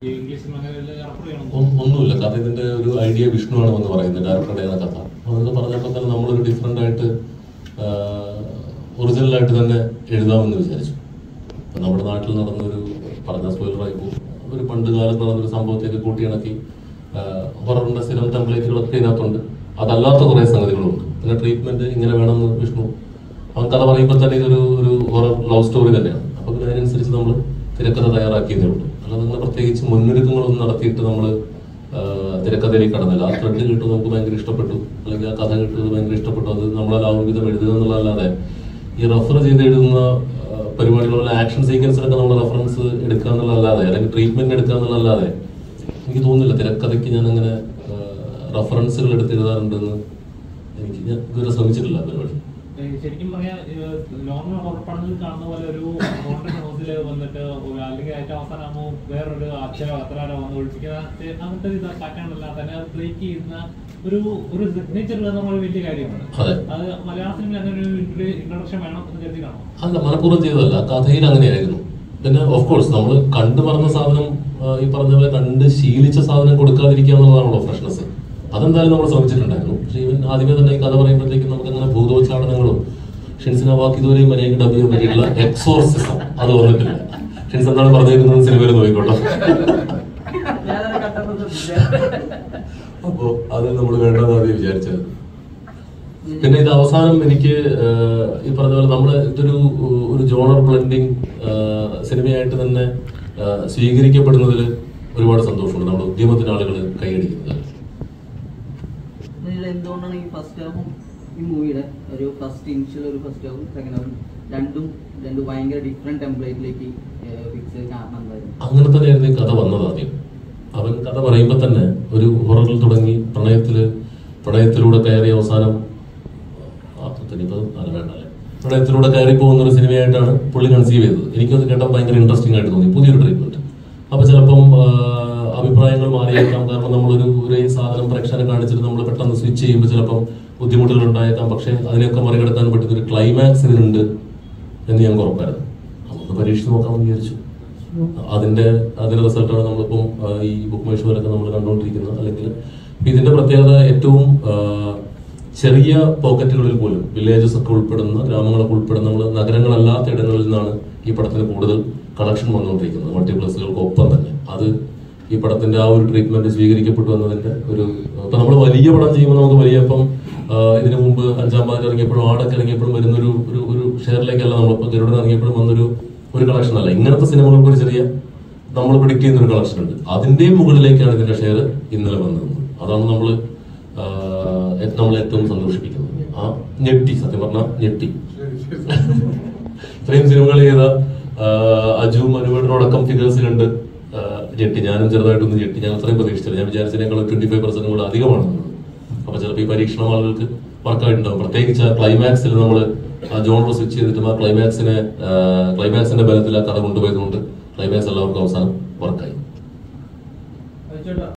ഈ English cinema അങ്ങനെ refer ചെയ്യണം ഒ- ഒന്നുമില്ല കഥ ഇതിന്റെ ഒരു ഐഡിയ വിഷ്ണുവാണ് വന്ന് പറയുന്നത് ഡയറക്ടറുടെ ആണ് കഥ അതൊക്കെ പറഞ്ഞപ്പോൾ തന്നെ നമ്മളൊരു ഡിഫറെന്റ് ആയിട്ട് ഒറിജിനൽ ആയിട്ട് തന്നെ എഴുതാമെന്ന് വിചാരിച്ചു അപ്പൊ നമ്മുടെ നാട്ടിൽ നടന്നൊരു പറഞ്ഞ സ്പോയിലറായി പോകും ഒരു പണ്ട് കാലത്ത് നടന്നൊരു സംഭവത്തേക്ക് കൂട്ടിയിണക്കി ഹൊററിന്റെ സ്ഥിരം ടെംപ്ലേറ്റുകളൊക്കെ ഇതിനകത്തുണ്ട് അതല്ലാത്ത കുറേ സംഗതികളുണ്ട് പിന്നെ ട്രീറ്റ്മെന്റ് ഇങ്ങനെ വേണമെന്ന് വിഷ്ണു അവൻ കഥ പറയുമ്പോൾ തന്നെ ഇതൊരു ഒരു ഹൊറർ ലവ് സ്റ്റോറി തന്നെയാണ് അപ്പൊ പിന്നെ അതിനനുസരിച്ച് നമ്മൾ തിരക്കഥ തയ്യാറാക്കിയതേ ഉള്ളൂ അല്ലാതെ അങ്ങനെ പ്രത്യേകിച്ച് മുന്നൊരുക്കങ്ങളൊന്നും നടത്തിയിട്ട് നമ്മൾ തിരക്കഥയിലേക്ക് കടന്നില്ല ആ ത്രെഡ് കിട്ടും നമുക്ക് ഭയങ്കര ഇഷ്ടപ്പെട്ടു അല്ലെങ്കിൽ ആ കഥ കിട്ടുന്നത് ഭയങ്കര ഇഷ്ടപ്പെട്ടു അത് നമ്മളെ ആ വിധം എഴുതുക എന്നുള്ളതല്ലാതെ ഈ റെഫർ ചെയ്ത് എഴുതുന്ന ആ, പരിപാടികളിലെ ആക്ഷൻ സീക്വൻസിലൊക്കെ നമ്മൾ റെഫറൻസ് എടുക്കുക എന്നുള്ളതല്ലാതെ അല്ലെങ്കിൽ ട്രീറ്റ്മെന്റ് എടുക്കുക എന്നുള്ളതല്ലാതെ എനിക്ക് തോന്നുന്നില്ല തിരക്കഥയ്ക്ക് ഞാൻ അങ്ങനെ റെഫറൻസുകൾ എടുത്ത് എഴുതാറുണ്ടെന്ന് എനിക്ക് ഞാൻ ഇതുവരെ ശ്രമിച്ചിട്ടില്ല ആ പരിപാടി ഏ, ശരിക്കും പറയാ നോർമൽ ഹൊറർ പടങ്ങളിൽ കാണുന്ന പോലെ ഒരു ഹോണ്ടഡ് ഹൗസിൽ വന്നിട്ട് ഒരു അല്ലെങ്കിൽ ഏറ്റവും അവസാനമോ വേറൊരു അച്ഛനോ അത്രയോ വന്ന് ഒഴിപ്പിക്കുന്ന അങ്ങനത്തെ ഒരു ഇത് പാറ്റേണല്ല തന്നെ അത് ബ്രേക്ക് ചെയ്യുന്ന ഒരു ഒരു സിഗ്നേച്ചർ എന്ന് പറഞ്ഞ വലിയ കാര്യമാണ് അതെ. അത് മലയാള സിനിമയിൽ അങ്ങനെ ഒരു ഇൻട്രൊഡക്ഷൻ വേണം എന്ന് കരുതി കാണോ അല്ല മനഃപൂർവ്വം ചെയ്തതല്ല കഥയിൽ അങ്ങനെയായിരുന്നു പിന്നെ ഓഫ് കോഴ്സ് നമ്മൾ കണ്ടു മറന്ന സാധനം ആ, ഈ പറഞ്ഞ പോലെ കണ്ട് ശീലിച്ച സാധനം കൊടുക്കാതിരിക്കുക എന്നുള്ളതാണല്ലോ ഫ്രഷ്നെസ് അതെന്തായാലും നമ്മൾ ശ്രമിച്ചിട്ടുണ്ടായിരുന്നു പക്ഷേ ഇവൻ ആദ്യമേ തന്നെ ഈ കഥ പറയുമ്പോഴത്തേക്കും നമുക്ക് അങ്ങനെ ഭൂതോച്ചാടനങ്ങളും ഷിൻസിനെ വാക്ക് ഇതുവരെയും മര്യാദയ്ക്ക് ഡബ് ചെയ്യാൻ പറ്റിയിട്ടുള്ള എക്സോർസിസം അത് വന്നിട്ടില്ല ഷിൻസ് എന്താണ് പറഞ്ഞിരിക്കുന്നത് സിനിമയിൽ നോക്കിക്കോട്ടോ ഞാനത് കണ്ടപ്പോൾ ശ്രദ്ധിച്ചേ. അപ്പോ അത് നമ്മൾ വേണ്ടെന്ന് ആദ്യം വിചാരിച്ചത് പിന്നെ ഇത് അവസാനം എനിക്ക് ആഹ്, ഈ പറഞ്ഞ പോലെ നമ്മൾ ഇതൊരു ഒരു ജോണർ ബ്ലെൻഡിങ് സിനിമയായിട്ട് തന്നെ ആഹ്, സ്വീകരിക്കപ്പെടുന്നതിൽ ഒരുപാട് സന്തോഷമുണ്ട് നമ്മുടെ ഉദ്യമത്തിന് ആളുകൾ കൈയടിക്കുന്നത് നിങ്ങൾ എന്തുകൊണ്ടാണ് ഈ ഫസ്റ്റ് ഹാഫും ഈ മൂവിയുടെ ഒരു ഫസ്റ്റ് ഇനിഷ്യൽ ഒരു ഫസ്റ്റ് ഹാഫും സെക്കൻഡ് ഹാഫും രണ്ടും രണ്ട് ഭയങ്കര ഡിഫറെന്റ് ടെംപ്ലേറ്റിലേക്ക് ഫിക്സ് ചെയ്ത് കാരണം എന്തായിരുന്നു അങ്ങനെ തന്നെയായിരുന്നു ഈ കഥ വന്നത് ആദ്യം അവൻ കഥ പറയുമ്പോൾ തന്നെ ഒരു ഹൊററിൽ തുടങ്ങി പ്രണയത്തില് പ്രണയത്തിലൂടെ കയറി അവസാനം ആ, ഇനിയിപ്പോ അത് വേണ്ട അല്ലേ പ്രണയത്തിലൂടെ കയറി പോകുന്ന ഒരു സിനിമയായിട്ടാണ് പുള്ളി കൺസീവ് ചെയ്തത് എനിക്കത് കേട്ടപ്പോൾ ഭയങ്കര ഇൻട്രസ്റ്റിംഗ് ആയിട്ട് തോന്നി പുതിയൊരു ട്രീറ്റ്മെന്റ് അപ്പൊ ചിലപ്പം ആ, അഭിപ്രായങ്ങൾ മാറിയേക്കാം കാരണം നമ്മളൊരു ഒരു ഈ സാധനം പ്രേക്ഷകനെ കാണിച്ചിട്ട് നമ്മൾ പെട്ടെന്ന് സ്വിച്ച് ചെയ്യുമ്പോൾ ചിലപ്പം ബുദ്ധിമുട്ടുകൾ ഉണ്ടായേക്കാം പക്ഷെ അതിനെയൊക്കെ മറികടക്കാൻ പറ്റുന്ന ഒരു ക്ലൈമാക്സ് ഇതിനുണ്ട് എന്ന് ഞങ്ങൾക്ക് ഉറപ്പായിരുന്നു നമുക്ക് പരീക്ഷിച്ച് നോക്കാമെന്ന് വിചാരിച്ചു അതിന്റെ അതിന്റെ റിസൾട്ടാണ് നമ്മളിപ്പം ആ, ഈ ബുക്ക് മൈ ഷോയിലൊക്കെ നമ്മൾ കണ്ടുകൊണ്ടിരിക്കുന്നത് അല്ലെങ്കിൽ ഇതിന്റെ പ്രത്യേകത ഏറ്റവും ആ, ചെറിയ പോക്കറ്റുകളിൽ പോലും വില്ലേജസ് ഒക്കെ ഉൾപ്പെടുന്ന ഗ്രാമങ്ങളൊക്കെ ഉൾപ്പെടുന്ന നമ്മൾ നഗരങ്ങളല്ലാത്ത ഇടങ്ങളിൽ നിന്നാണ് ഈ പടത്തിന് കൂടുതൽ കളക്ഷൻ വന്നുകൊണ്ടിരിക്കുന്നത് മൾട്ടിപ്ലക്സുകൾക്ക് ഒപ്പം തന്നെ അത് ഈ പടത്തിന്റെ ആ ഒരു ട്രീറ്റ്മെന്റ് സ്വീകരിക്കപ്പെട്ടു എന്നതിന്റെ ഒരു ഇപ്പൊ നമ്മൾ വലിയ പടം ചെയ്യുമ്പോൾ നമുക്ക് വലിയ ഇപ്പം ആ, ഇതിനു മുമ്പ് അഞ്ചാം പാതിൽ ഇറങ്ങിയപ്പോഴും ആടൊക്കെ ഇറങ്ങിയപ്പോഴും വരുന്നൊരു ഒരു ഒരു ഷെയറിലേക്കല്ല നമ്മളിപ്പോൾ ഗരുഡൻ ഇറങ്ങിയപ്പോഴും വന്നൊരു ഒരു കളക്ഷൻ അല്ല ഇങ്ങനത്തെ സിനിമകൾക്ക് ഒരു ചെറിയ നമ്മൾ പ്രിഡിക്ട് ചെയ്യുന്ന ഒരു കളക്ഷൻ ഉണ്ട് അതിന്റെ മുകളിലേക്കാണ് ഇതിന്റെ ഷെയർ ഇന്നലെ വന്നത് അതാണ് നമ്മൾ നമ്മൾ ഏറ്റവും സന്തോഷിപ്പിക്കുന്നത് ആ ഞെട്ടി സത്യം പറഞ്ഞാൽ ഞെട്ടി ഇത്രയും സിനിമകൾ ചെയ്ത ആ, അജുവും അനുവേടനോടക്കം ഫിഗേഴ്സ് കണ്ട് ആ, ഞെട്ടി ഞാനും ചെറുതായിട്ടൊന്ന് ഞെട്ടി ഞാൻ അത്രയും പ്രതീക്ഷിച്ചില്ല ഞാൻ വിചാരിച്ചതിനേക്കാൾ ട്വന്റി ഫൈവ് പെർസെന്റ് കൂടെ അധികമാണ് അപ്പൊ ചിലപ്പോൾ ഈ പരീക്ഷണം ആളുകൾക്ക് വർക്കായിട്ടുണ്ടാവും പ്രത്യേകിച്ച് ആ ക്ലൈമാക്സിൽ നമ്മൾ ആ ജോണർ സ്വിച്ച് ചെയ്തിട്ടും ആ ക്ലൈമാക്സിനെ ക്ലൈമാക്സിന്റെ ബലത്തിൽ ആ കഥ കൊണ്ടുപോയതുകൊണ്ട് ക്ലൈമാക്സ് എല്ലാവർക്കും അവസാനം വർക്കായി ചേട്ടാ